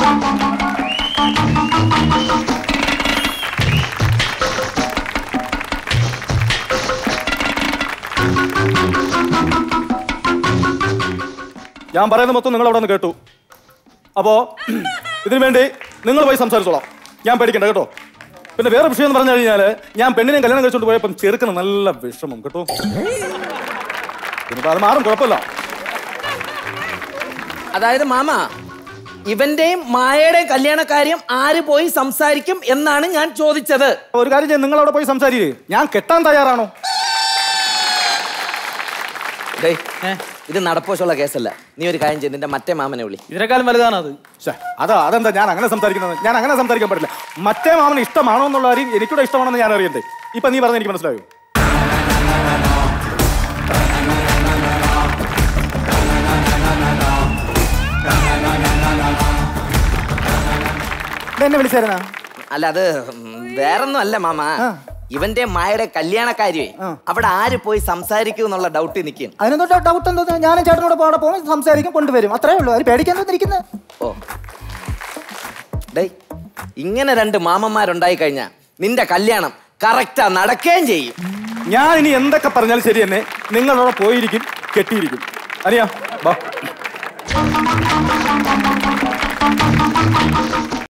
ഞാൻ പറയുന്ന മൊത്തം നിങ്ങൾ അവിടെ നിന്ന് കേട്ടു അപ്പോ ഇതിനു വേണ്ടി നിങ്ങൾ പോയി സംസാരിച്ചോളാം ഞാൻ പേടിക്കണ്ട കേട്ടോ പിന്നെ വേറെ വിഷയം എന്ന് പറഞ്ഞു കഴിഞ്ഞാല് ഞാൻ പെണ്ണിനെ കല്യാണം കഴിച്ചോണ്ട് പോയപ്പം ചെറുക്കന് നല്ല വിഷമം കേട്ടോ പിന്നെ അത് മാറും കുഴപ്പമില്ല അതായത് മാമ ഇവന്റെയും മായയുടെയും കല്യാണ കാര്യം ആര് പോയി സംസാരിക്കും എന്നാണ് ഞാൻ ചോദിച്ചത് ഒരു കാര്യം ചെയ്യാം നിങ്ങൾ അവിടെ പോയി സംസാരിക്കേ ഞാൻ കെട്ടാൻ തയ്യാറാണോ ഡേയ്, ഇത് നടപ്പോശുള്ള കേസല്ല നീ ഒരു കാര്യം ചെയ്ത് നിന്റെ മറ്റേ മാമനെ വിളി ഇതിനേക്കാളും വലുതാണ് അത് ശ്ശെ, അതാ അതെന്താ ഞാൻ അങ്ങനെ സംസാരിക്കുന്നത് ഞാൻ അങ്ങനെ സംസാരിക്കാൻ പറ്റില്ല മറ്റേ മാമന് ഇഷ്ടമാണോ എന്നുള്ള കാര്യം എനിക്കൂടെ ഇഷ്ടമാണെന്ന് ഞാൻ അറിയണ്ടേ ഇപ്പൊ നീ പറഞ്ഞ എനിക്ക് മനസ്സിലായോ എന്നെ വിളിച്ചായിരുന്നാ അല്ല അത് വേറൊന്നും അല്ല മാമ ഇവന്റെ മായയുടെ കല്യാണ കാര്യമേ അവിടെ ആര് പോയി സംസാരിക്കും എന്നുള്ള ഡൗട്ട് നിൽക്കും അതിനെന്തോ ഡൗട്ട് എന്തോ ഞാനും ചേട്ടനോട് അവിടെ പോകും സംസാരിക്കും കൊണ്ടുവരും അത്രേ ഉള്ളൂ അത് പേടിക്കാൻ ഇരിക്കുന്നത് ഓ ഡേയ് ഇങ്ങനെ രണ്ട് മാമന്മാരുണ്ടായി കഴിഞ്ഞാ നിന്റെ കല്യാണം കറക്റ്റാ നടക്കുകയും ചെയ്യും ഞാൻ ഇനി എന്തൊക്കെ പറഞ്ഞാലും ശരി തന്നെ നിങ്ങളവിടെ പോയിരിക്കും കെട്ടിയിരിക്കും അറിയാ ബാ